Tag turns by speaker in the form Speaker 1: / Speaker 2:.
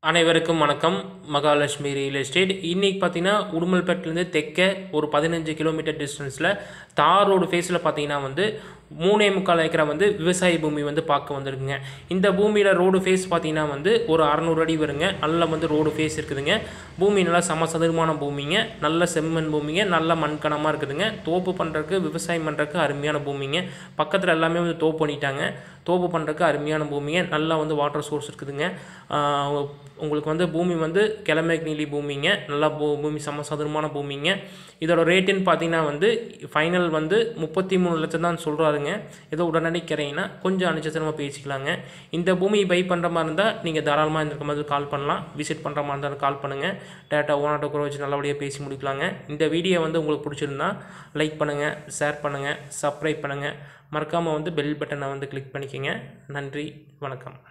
Speaker 1: அனைவருக்கும் வணக்கம் Mahalakshmi real estate இன்றைக்கி பார்த்தீங்கன்னா உடுமல்பேட்டிலேருந்து தெற்க ஒரு பதினஞ்சு கிலோமீட்டர் டிஸ்டன்ஸில் தார் ரோடு ஃபேஸில் பார்த்தீங்கன்னா வந்து மூணே முக்கால் ஏக்கரா வந்து விவசாய பூமி வந்து பார்க்க வந்திருக்குங்க இந்த பூமியில் ரோடு ஃபேஸ் பார்த்தீங்கன்னா வந்து ஒரு அறநூறு அடி வருங்க நல்ல வந்து ரோடு ஃபேஸ் இருக்குதுங்க பூமி நல்லா சமசதுரமான பூமிங்க நல்ல செம்மண் பூமிங்க நல்ல மண்கணமாக இருக்குதுங்க தோப்பு பண்ணுறதுக்கு விவசாயம் பண்ணுறதுக்கு அருமையான பூமிங்க பக்கத்தில் எல்லாமே வந்து தோப்பு பண்ணிட்டாங்க தோப்பு பண்ணுறதுக்கு அருமையான பூமிங்க நல்லா வந்து வாட்டர் சோர்ஸ் இருக்குதுங்க ஆஹ் உங்களுக்கு வந்து பூமி வந்து கிழமை நீலி பூமிங்க நல்லா பூ பூமி சமசதுரமான பூமிங்க இதோட ரேட்டுன்னு பார்த்தீங்கன்னா வந்து ஃபைனல் வந்து முப்பத்தி மூணு லட்சம் தான் சொல்கிறாருங்க ஏதோ உடனடி கிரையினா கொஞ்சம் அனுச்சத்திரமாக பேசிக்கலாங்க இந்த பூமி பை பண்ணுற மாதிரி இருந்தால் நீங்கள் தாராளமாக இந்த மாதிரி கால் பண்ணலாம் விசிட் பண்ணுற மாதிரி இருந்தாலும் கால் பண்ணுங்கள் டேட்டா ஓனாட்டோ கூட வச்சு நல்லபடியாக பேசி முடிக்கலாங்க இந்த வீடியோ வந்து உங்களுக்கு பிடிச்சிருந்தா லைக் பண்ணுங்கள் ஷேர் பண்ணுங்கள் சப்ஸ்கிரைப் பண்ணுங்கள் மறக்காமல் வந்து பெல் பட்டனை வந்து கிளிக் பண்ணிக்கோங்க நன்றி வணக்கம்